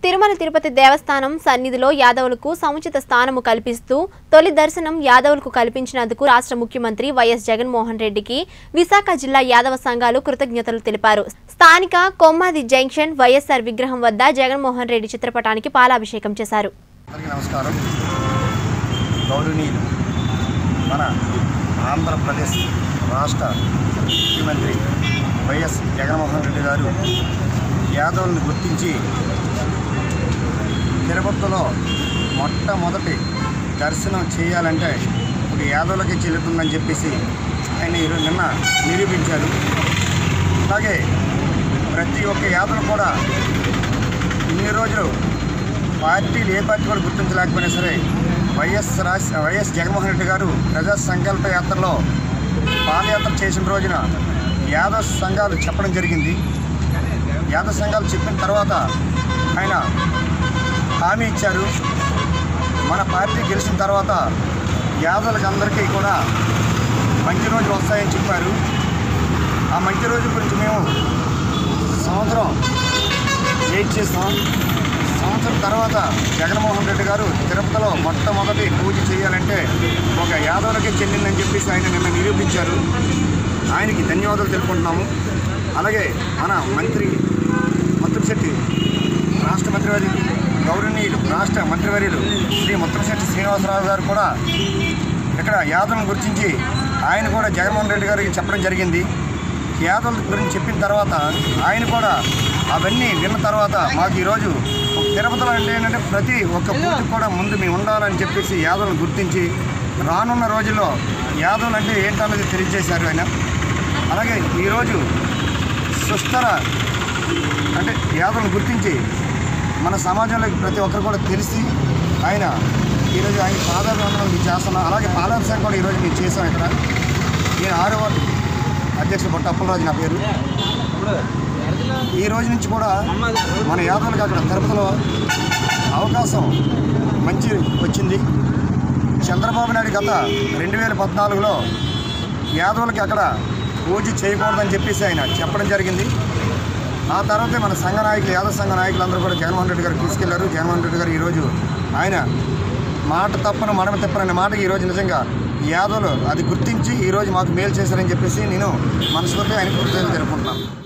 తిరుమల తిరుపతి దేవస్థానం సన్నిధిలో యాదవులకు సముచిత స్థానము కల్పిస్తూ తొలి దర్శనం యాదవులకు కల్పించినందుకు రాష్ట్ర ముఖ్యమంత్రి వైఎస్ జగన్మోహన్ రెడ్డికి విశాఖ జిల్లా యాదవ సంఘాలు కృతజ్ఞతలు తెలిపారు స్థానిక కొమ్మాది జంక్షన్ వైఎస్ఆర్ విగ్రహం వద్ద జగన్మోహన్ రెడ్డి చిత్రపటానికి పాలాభిషేకం చేశారు అందరికీ నమస్కారం గౌరవనీయులు మన ఆంధ్రప్రదేశ్ రాష్ట్ర ముఖ్యమంత్రి వైఎస్ జగన్మోహన్ రెడ్డి గారు యాదవులను గుర్తించి తిరుపతిలో మొట్టమొదటి దర్శనం చేయాలంటే ఒక యాదవులకి చెల్లుతుందని చెప్పేసి ఆయన ఈరోజు నిన్న నిరూపించారు అలాగే ప్రతి ఒక్క యాదవులు కూడా ఇన్ని రోజులు పార్టీలు ఏ పార్టీ కూడా గుర్తించలేకపోయినా సరే వైఎస్ రాజ్ వైఎస్ జగన్మోహన్ రెడ్డి గారు ప్రజా సంకల్ప యాత్రలో పాదయాత్ర చేసిన రోజున యాదవ సంఘాలు చెప్పడం జరిగింది యాదవ సంఘాలు చెప్పిన తర్వాత ఆయన హామీ ఇచ్చారు మన పార్టీ గెలిచిన తర్వాత యాదవులకు అందరికీ కూడా మంచి రోజులు వస్తాయని చెప్పారు ఆ మంచి రోజు గురించి మేము సంవత్సరం వెయిట్ చేస్తాం సంవత్సరం తర్వాత జగన్మోహన్ రెడ్డి గారు తిరుపతిలో మొట్టమొదటి పూజ చేయాలంటే ఒక యాదవులకే చెల్లిందని చెప్పేసి ఆయన నిన్న నిరూపించారు ఆయనకి ధన్యవాదాలు తెలుపుకుంటున్నాము అలాగే మన మంత్రి ముత్తంశెట్టి రాష్ట్ర మంత్రివర్యులు గౌరవనీయులు రాష్ట్ర మంత్రివర్యులు శ్రీ ముత్తంశెట్టి శ్రీనివాసరావు గారు కూడా ఇక్కడ యాదవులను గుర్తించి ఆయన కూడా జగన్మోహన్ రెడ్డి గారికి చెప్పడం జరిగింది యాదవుల గురించి చెప్పిన తర్వాత ఆయన కూడా అవన్నీ విన్న తర్వాత మాకు ఈరోజు ఒక తిరుపతిలో అంటే ఏంటంటే ప్రతి ఒక్క పూజకు కూడా ముందు మేము ఉండాలని చెప్పేసి యాదవులను గుర్తించి రానున్న రోజుల్లో యాదవులు అంటే ఏంటన్నది తెలియజేశారు ఆయన అలాగే ఈరోజు సుస్థర అంటే యాదవులను గుర్తించి మన సమాజంలోకి ప్రతి ఒక్కరు కూడా తెలిసి ఆయన ఈరోజు ఆయన పాదాభివందనం మేము చేస్తున్నాం అలాగే పాలాభిషేకం కూడా ఈరోజు మేము చేసాం ఇక్కడ నేను ఆరో వార్డు అధ్యక్షుడు బొట్ట అప్పలరాజు నా పేరు ఈ రోజు నుంచి కూడా మన యాదవులకు అక్కడ తిరుపతిలో అవకాశం మంచి వచ్చింది చంద్రబాబు నాయుడు గత రెండు వేల పద్నాలుగులో యాదవులకి అక్కడ పూజ చేయకూడదని చెప్పేసి ఆయన చెప్పడం జరిగింది ఆ తర్వాతే మన సంఘ నాయకులు యాదవ సంఘ నాయకులందరూ కూడా జగన్మోహన్ రెడ్డి గారు తీసుకెళ్లారు జగన్మోహన్ రెడ్డి గారు ఈరోజు ఆయన మాట తప్పను మడమ తప్పననే మాటకి ఈరోజు నిజంగా యాదవులు అది గుర్తించి ఈరోజు మాకు మేలు చేశారని చెప్పేసి నేను మనస్ఫూర్తిగా ఆయన కృతజ్ఞతలు తెలుపుకుంటున్నాను